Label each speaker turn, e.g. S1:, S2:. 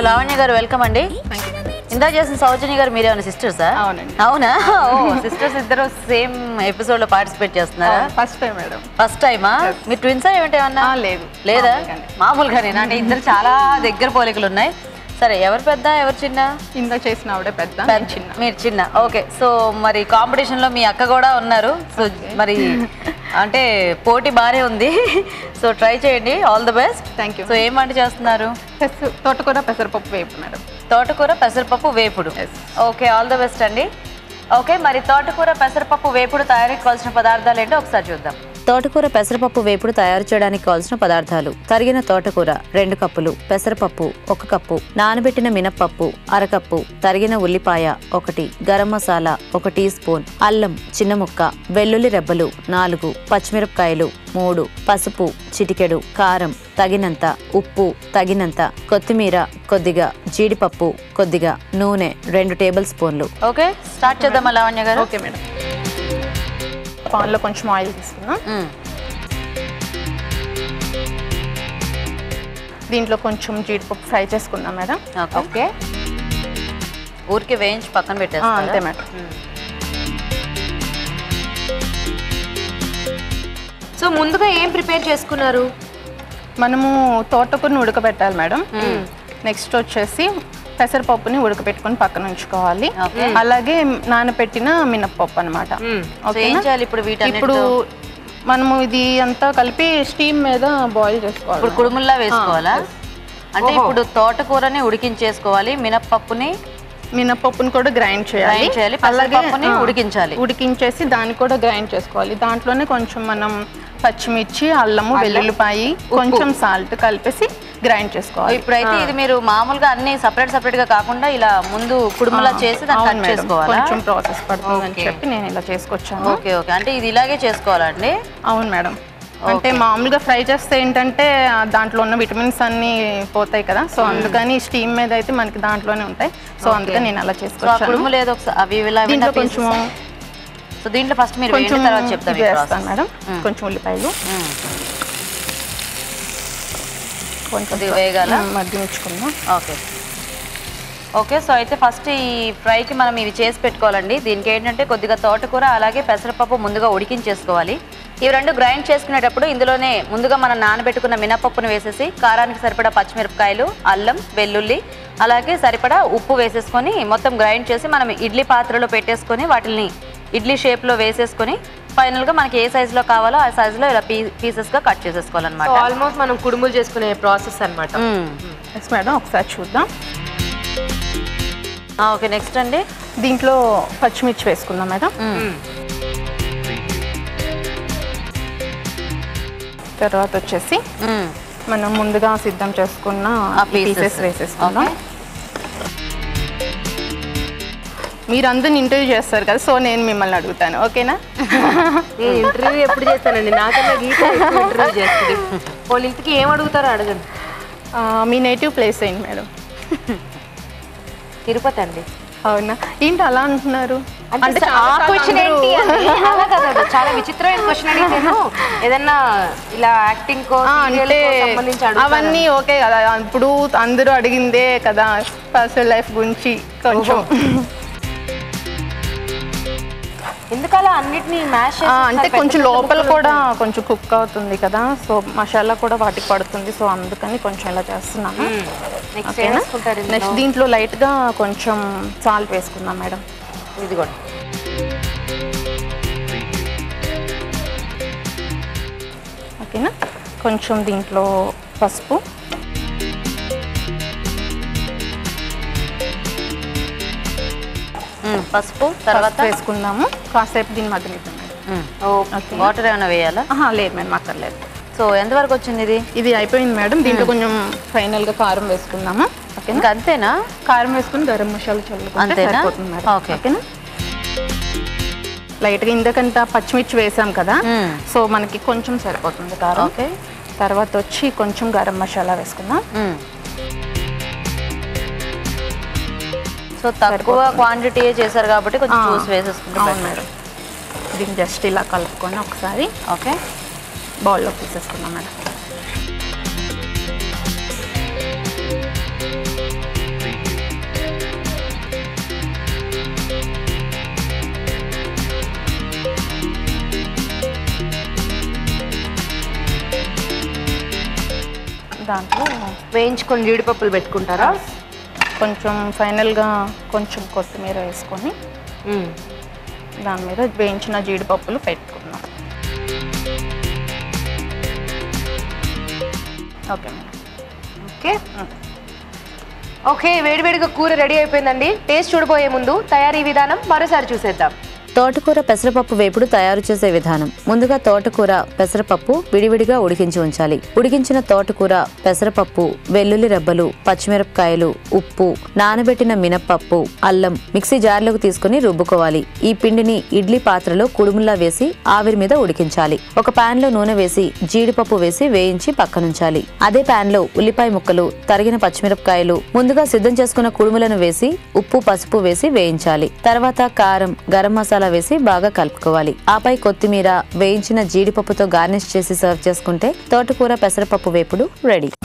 S1: లావణ్య గారు వెల్కమ్ అండి ఇందా చేసిన సౌజన్య గారు మీరేమైనా సిస్టర్సా
S2: అవునండి.
S1: అవునా ఓ సిస్టర్స్ ఇద్దరు సేమ్ ఎపిసోడ్ లో పార్టిసిపేట్ చేస్తున్నారా
S2: ఫస్ట్ టైం మేడం
S1: ఫస్ట్ టైమా మీ ట్విన్సా ఏమిటి ఏమన్నా
S2: ఆ, లేదు.
S1: లేదా
S2: మామూలుగానే.
S1: మామూలుగానే అంటే ఇద్దరు చాలా దగ్గర పోలికలు ఉన్నాయి సరే ఎవరు పెద్ద ఎవరు చిన్న
S2: ఇందాక చేసిన ఆవిడే పెద్ద
S1: పెద్ద
S2: నేను చిన్న
S1: మీరు చిన్న ఓకే సో మరి కాంపిటీషన్ లో మీ అక్క కూడా ఉన్నారు సో మరి అంటే పోటీ బాగానే ఉంది సో ట్రై చేయండి all the best
S2: thank you
S1: so ఏం వంట చేస్తున్నారు
S2: పెసరు తోటకూర పెసరపప్పు వేపు మేడం
S1: తోటకూర పెసరపప్పు వేపుడు
S2: Yes.
S1: Okay all the best అండి ఓకే మరి తోటకూర పెసరపప్పు వేపుడు తయారీకి కావాల్సిన పదార్థాలు ఏంటో ఒకసారి చూద్దాం తోటకూర పెసరపప్పు వేపుడు తయారు చేయడానికి కావాల్సిన పదార్థాలు తరిగిన తోటకూర రెండు కప్పులు పెసరపప్పు ఒక కప్పు నానబెట్టిన మినప్పప్పు అరకప్పు తరిగిన ఉల్లిపాయ ఒకటి గరం మసాలా ఒక టీ స్పూన్ అల్లం చిన్న ముక్క వెల్లుల్లి రెబ్బలు నాలుగు పచ్చిమిరపకాయలు మూడు పసుపు చిటికెడు కారం తగినంత ఉప్పు తగినంత కొత్తిమీర కొద్దిగా జీడిపప్పు కొద్దిగా నూనె రెండు టేబుల్ స్పూన్లు ఓకే స్టార్ట్ చేద్దామా లావణ్య గారు
S2: ఓకే మేడం పాన్లో కొంచెం ఆయిల్ తీసుకుందాం దీంట్లో కొంచెం జీడిపప్పు ఫ్రై చేసుకుందాం మేడం
S1: ఓకే ఊరికి వేయించి పక్కన
S2: ఆ,
S1: పెట్టేస్తా
S2: అంతే మేడం
S3: సో ముందుగా ఏం ప్రిపేర్ చేసుకున్నారు
S2: మనము తోటకూరని ఉడకబెట్టాలి మేడం నెక్స్ట్ వచ్చేసి పెసరపప్పుని ఉడకబెట్టుకొని పక్కన ఉంచుకోవాలి
S1: Okay.
S2: అలాగే నానబెట్టిన మినప్పప్పు అనమాట
S1: సో ఏం చేయాలి ఇప్పుడు వీటన్నిటితో
S2: ఇప్పుడు మనము ఇది అంతా కలిపి స్టీమ్ మీద బాయిల్ చేసుకోవాలి
S1: ఇప్పుడు కుడుముల్లా వేసుకోవాలా అంటే ఇప్పుడు తోటకూరని ఉడికించేసుకోవాలి మినప్పప్పుని
S2: మినపప్పుని కూడా గ్రైండ్ చేయాలి
S1: Grind చేయాలి, పెసరపప్పుని
S2: ఆ,
S1: ఉడికించాలి.
S2: ఉడికించేసి దాన్ని కూడా గ్రైండ్ చేసుకోవాలి దాంట్లోనే కొంచెం మనం పచ్చిమిర్చి అల్లము వెల్లుల్లిపాయి కొంచెం సాల్ట్ కలిపేసి గ్రైండ్ చేసుకోవాలి
S1: ఇప్పుడైతే ఇది మీరు మామూలుగా అన్ని సపరేట్ సపరేట్ గా కాకుండా ఇలా ముందు కుడుములా చేసి దాన్ని
S2: అవును
S1: కట్
S2: మేడం.
S1: చేసుకోవాలా
S2: కొంచెం ప్రాసెస్ పడుతుందని
S1: Okay.
S2: చెప్పి నేను ఇలా చేసుకొచ్చాను
S1: ఓకే ఓకే అంటే ఇది ఇలాగే చేసుకోవాలండి
S2: అవును మేడం అంటే మామూలుగా ఫ్రై చేస్తే ఏంటంటే ఆ దాంట్లో ఉన్న విటమిన్స్ అన్ని పోతాయి కదా సో అందుకని స్టీమ్ మీద అయితే మనకి దాంట్లోనే ఉంటాయి సో అందుకని నేను అలా
S1: సో ఆ
S2: చేసుకొచ్చాను
S1: కుడుము లేదు ఒకసారి అవి ఇలా
S2: దీంట్లో కొంచెం
S1: సో దీంట్లో ఫస్ట్ మీరు
S2: కొంచెం
S1: వేడిన తర్వాత చెప్తాం
S2: ఇది
S1: ఈ
S2: వేస్తాను
S1: process.
S2: మేడం
S1: మ్మ్.
S2: కొంచెం ఉల్లిపాయలు
S1: మ్మ్.
S2: కొంచెం
S1: కొద్దిగా వేగాల
S2: మ్మ్, మగ్గించుకుందాం
S1: ఓకే ఓకే సో అయితే ఫస్ట్ ఈ ఫ్రైకి మనం ఇవి చేసి పెట్టుకోవాలండి దీనికి ఏంటంటే కొద్దిగా తోటకూర అలాగే పెసరపప్పు ముందుగా ఉడికించేసుకోవాలి ఇవి రెండు గ్రైండ్ చేసుకునేటప్పుడు ఇందులోనే ముందుగా మనం నానబెట్టుకున్న మినపప్పును వేసేసి కారానికి సరిపడా పచ్చిమిరపకాయలు అల్లం వెల్లుల్లి అలాగే సరిపడా ఉప్పు వేసేసుకొని మొత్తం గ్రైండ్ చేసి మనం ఇడ్లీ పాత్రలో పెట్టేసుకొని వాటిని ఇడ్లీ షేప్లో వేసేసుకొని ఫైనల్గా మనకి ఏ సైజులో కావాలో ఆ సైజులో ఇలా పీ పీసెస్గా కట్
S3: సో
S1: చేసేసుకోవాలన్నమాట
S3: ఆల్మోస్ట్ మనం కుడుములు చేసుకునే ప్రాసెస్ అన్నమాట
S1: మ్మ్.
S2: ఎస్ మేడం ఒకసారి చూద్దాం
S1: ఆ, ఓకే నెక్స్ట్ అండి
S2: దీంట్లో పచ్చిమిర్చి వేసుకుందాం మేడం
S1: మ్మ్.
S2: తర్వాత వచ్చేసి
S1: మ్మ్.
S2: మనం ముందుగా సిద్ధం చేసుకున్న
S1: ఆ
S2: పీసెస్
S1: పీసెస్
S2: వేసేసుకుందాం
S1: ఓకే.
S2: మీరు అందరిని ఇంటర్వ్యూ చేస్తారు కదా సో నేను మిమ్మల్ని అడుగుతాను ఓకేనా
S3: నేను ఇంటర్వ్యూ ఎప్పుడు చేస్తానండి నాకన్నా గీత ఇంటర్వ్యూ చేస్తుంది వాళ్ళు ఇంతకీ ఏం అడుగుతారో అడగండి
S2: ఆ, మీ నేటివ్ ప్లేస్ ఏంటి మేడం
S3: తిరుపతి అండి
S2: అవునా ఏంటి అలా అంటున్నారు
S3: అంటే
S2: చాలా
S3: ఆ
S2: సార్లు
S3: క్వశ్చన్
S2: అందరూ-
S3: ఏంటి అని అలా కాదు చాలా విచిత్రమైన క్వశ్చన్ అడిగితేను ఏదన్నా ఇలా యాక్టింగ్ కో
S2: ఆ,
S3: serial
S2: అంటే
S3: కో సంబంధించి అడుగుతారు
S2: అవన్నీ ఓకే కదా ఇప్పుడు అందరూ అడిగిందే కదా పర్సనల్ లైఫ్ గురించి కొంచెం
S3: ఎందుకలా అన్నిటిని మ్యాష్
S2: ఆ, అంటే కొంచెం లోపల కూడా కొంచెం కుక్ అవుతుంది కదా సో మసాలా కూడా వాటికి పడుతుంది సో అందుకని కొంచెం ఇలా చేస్తున్నాను
S3: నెక్స్ట్ ఏం
S2: ఓకేనా
S3: వేసుకుంటారు ఇందులో?
S2: నెక్స్ట్ దీంట్లో లైట్గా కొంచెం సాల్ట్ వేసుకుందాం మేడం
S3: ఇదిగోండి
S2: ఓకేనా కొంచెం దీంట్లో పసుపు
S1: మ్మ్. పసుపు తర్వాత
S2: పసుపు వేసుకుందాము కాసేపు దీన్ని మగ్గనిద్దాం మేడం ఓకే.
S1: వాటర్ ఏమైనా వేయాలా
S2: ఆహా, లేదు మేడం అక్కర్లేదు
S1: సో ఎంతవరకు వచ్చింది ఇది
S2: ఇది అయిపోయింది మేడం దీంట్లో కొంచెం ఫైనల్గా కారం వేసుకుందాము ఓకేనా
S1: ఇంకా అంతేనా
S2: కారం వేసుకుని గరం మసాలా చల్లుకుంటే
S1: అంతేనా?
S2: సరిపోతుంది మేడం
S1: ఓకే.
S2: ఓకేనా లైట్గా ఇందకంత పచ్చిమిర్చి వేసాం కదా
S1: మ్మ్.
S2: సో మనకి కొంచెం సరిపోతుంది కారం
S1: ఓకే
S2: తర్వాత వచ్చి కొంచెం గరం మసాలా వేసుకుందాం
S1: మ్మ్. సో తక్కువ క్వాంటిటీ చేశారు కాబట్టి కొంచెం
S2: ఆ,
S1: చూసి వేసేసుకుంటే
S2: అవును
S1: better.
S2: మేడం దీన్ని జస్ట్ ఇలా కలుపుకొని ఒకసారి
S1: ఓకే
S2: బౌల్లో తీసేసుకుందాం మేడం దాంట్లో
S3: వేయించుకొని జీడిపప్పులు పెట్టుకుంటారా
S2: కొంచెం ఫైనల్గా కొంచెం కొత్తిమీర వేసుకొని
S3: మ్మ్.
S2: దాని మీద వేయించిన జీడిపప్పులు పెట్టుకున్నాం ఓకే మేడం
S3: ఓకే ఓకే వేడివేడిగా కూర రెడీ అయిపోయిందండి టేస్ట్ చూడబోయే ముందు తయారీ విధానం మరోసారి చూసేద్దాం
S1: తోటకూర పెసరపప్పు వేపుడు తయారు చేసే విధానం ముందుగా తోటకూర పెసరపప్పు విడివిడిగా ఉడికించి ఉంచాలి ఉడికించిన తోటకూర పెసరపప్పు వెల్లుల్లి రెబ్బలు పచ్చిమిరపకాయలు ఉప్పు నానబెట్టిన మినప్పప్పు అల్లం మిక్సీ జార్లోకి తీసుకుని రుబ్బుకోవాలి ఈ పిండిని ఇడ్లీ పాత్రలో కుడుముల్లా వేసి ఆవిరి మీద ఉడికించాలి ఒక పాన్ లో నూనె వేసి జీడిపప్పు వేసి వేయించి పక్కనుంచాలి అదే పాన్ లో ఉల్లిపాయ ముక్కలు తరిగిన పచ్చిమిరపకాయలు ముందుగా సిద్ధం చేసుకున్న కుడుములను వేసి ఉప్పు పసుపు వేసి వేయించాలి తర్వాత కారం గరం మసాలా వేసి బాగా కలుపుకోవాలి ఆపై కొత్తిమీర వేయించిన జీడిపప్పుతో గార్నిష్ చేసి సర్వ్ చేసుకుంటే తోటకూర పెసరపప్పు వేపుడు రెడీ